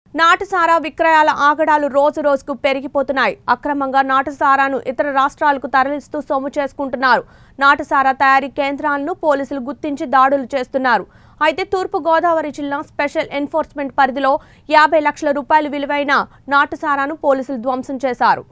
నాటుసారా విక్రయాల ఆగడాలు రోజు రోజుకు పెరిగిపోతున్నాయి అక్రమంగా నాటుసారాను ఇతర రాష్ట్రాలకు తరలిస్తూ సొమ్ము చేసుకుంటున్నారు నాటుసారా తయారీ కేంద్రాలను పోలీసులు గుర్తించి దాడులు చేస్తున్నారు అయితే తూర్పు గోదావరి జిల్లా స్పెషల్ ఎన్ఫోర్స్మెంట్ పరిధిలో యాభై లక్షల రూపాయలు విలువైన నాటుసారాను పోలీసులు ధ్వంసం చేశారు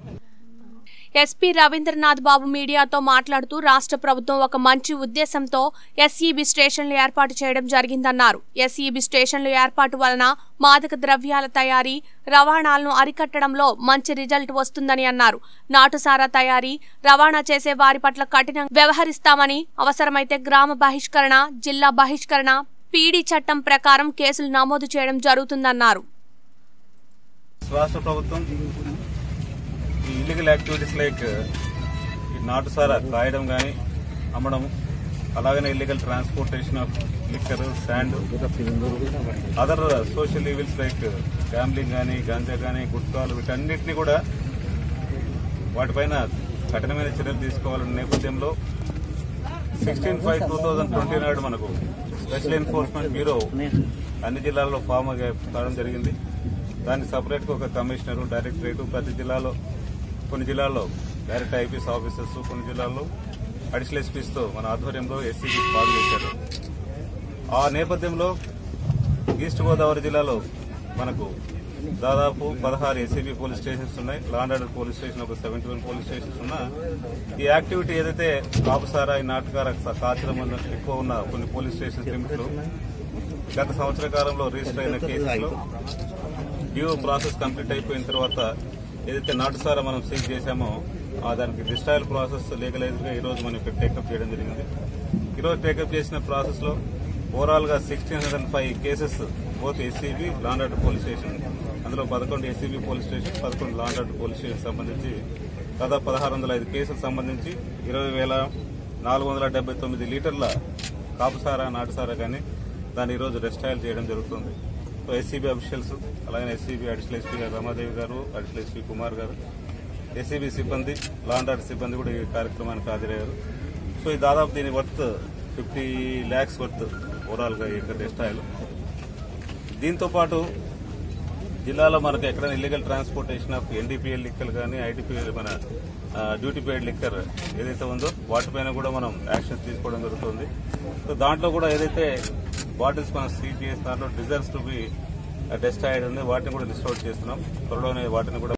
ఎస్పీ రవీంద్రనాథ్ బాబు మీడియాతో మాట్లాడుతూ రాష్ట్ర ప్రభుత్వం ఒక మంచి ఉద్దేశంతో ఎస్ఈబి స్టేషన్లు ఏర్పాటు చేయడం జరిగిందన్నారు ఎస్ఈబి స్టేషన్లు ఏర్పాటు వలన మాదక ద్రవ్యాల తయారీ రవాణాలను అరికట్టడంలో మంచి రిజల్ట్ వస్తుందని అన్నారు నాటుసారా తయారీ రవాణా చేసే వారి పట్ల కఠినంగా వ్యవహరిస్తామని అవసరమైతే గ్రామ బహిష్కరణ జిల్లా బహిష్కరణ పీడీ చట్టం ప్రకారం కేసులు నమోదు చేయడం జరుగుతుందన్నారు రాష్ట్ర ప్రభుత్వం ఈ ఇల్లీగల్ యాక్టివిటీస్ లైక్ ఈ నాటు సారా కాయడం కానీ అమ్మడం అలాగనే illegal transportation of liquor sand other social evils like gambling కానీ గాంజా కానీ గుట్కాలు వీటన్నిటిని కూడా వాటిపైన కఠినమైన చర్యలు తీసుకోవాలనే నేపథ్యంలో sixteen five two thousand twenty నాడు మనకు స్పెషల్ ఎన్ఫోర్స్మెంట్ బ్యూరో అన్ని జిల్లాల్లో ఫామ్ కావడం జరిగింది దానికి సపరేట్ గా ఒక కమిషనర్ డైరెక్టరేట్ ప్రతి జిల్లాలో కొన్ని జిల్లాల్లో డైరెక్ట్ ఐపీఎస్ ఆఫీసర్స్ కొన్ని జిల్లాల్లో అడిషనల్ ఎస్పీస్ తో మన ఆధ్వర్యంలో ఎస్సీబీ పాలు చేశారు ఆ నేపథ్యంలో ఈస్ట్ గోదావరి జిల్లాలో మనకు దాదాపు పదహారు ఎస్సీబీ పోలీస్ స్టేషన్స్ ఉన్నాయి లాండ్ ఆర్డర్ పోలీస్ స్టేషన్ ఒక సెవెంటీ వన్ పోలీస్ స్టేషన్స్ ఉన్నా ఈ యాక్టివిటీ ఏదైతే కాపుసారా ఈ నాటకార కాచడం అన్న ఎక్కువ ఉన్న కొన్ని పోలీస్ స్టేషన్స్ లిమిట్లు గత సంవత్సర కాలంలో రిజిస్టర్ అయిన కేసులో డ్యూ ప్రాసెస్ కంప్లీట్ అయిపోయిన తర్వాత ఏదైతే నాటుసారా మనం సీజ్ చేశామో ఆ దానికి డిస్ట్రాయల్ ప్రాసెస్ లీగలైజ్ గా ఈ రోజు మనం ఇక్కడ టేకప్ చేయడం జరిగింది ఈ రోజు టేకప్ చేసిన ప్రాసెస్ లో ఓవరాల్ గా sixteen hundred and five cases both SCB law and order police station అందులో పదకొండు ఎస్సీబీ పోలీస్ స్టేషన్ పదకొండు లాండ్ ఆర్డర్ పోలీస్ స్టేషన్ సంబంధించి దాదాపు పదహారు వందల ఐదు కేసులకు సంబంధించి ఇరవై వేల నాలుగు వందల డెబ్బై తొమ్మిది లీటర్ల కాపుసారా నాటుసారా కానీ దాన్ని ఈ రోజు రెస్టాయిల్ చేయడం జరుగుతుంది సో ఎస్సీబీ అఫీషియల్స్ అలాగే ఎస్సీబీ అడిషనల్ ఎస్పీ గారు రమాదేవి గారు అడిషనల్ ఎస్పీ కుమార్ గారు ఎస్సీబీ సిబ్బంది లాండ్ ఆర్డర్ సిబ్బంది కూడా ఈ కార్యక్రమానికి హాజరయ్యారు సో ఇది దాదాపు దీని worth fifty lakhs worth overall గా ఈ రెస్టాయిల్ దీంతో పాటు జిల్లాలో మనకు ఎక్కడైనా illegal transportation of NDPL liquor కానీ ఐటీపీఎల్ మన ఆ, డ్యూటీ పెయిడ్ లిక్కర్ ఏదైతే ఉందో వాటిపైన కూడా మనం యాక్షన్ తీసుకోవడం జరుగుతుంది సో దాంట్లో కూడా ఏదైతే బాటిల్స్ మనం సీజ్ చేసి దాంట్లో డిజర్వ్స్ టు బి డెస్టాయిడ్ ఉంది వాటిని కూడా లిస్ట్ అవుట్ చేస్తున్నాం త్వరలోనే వాటిని కూడా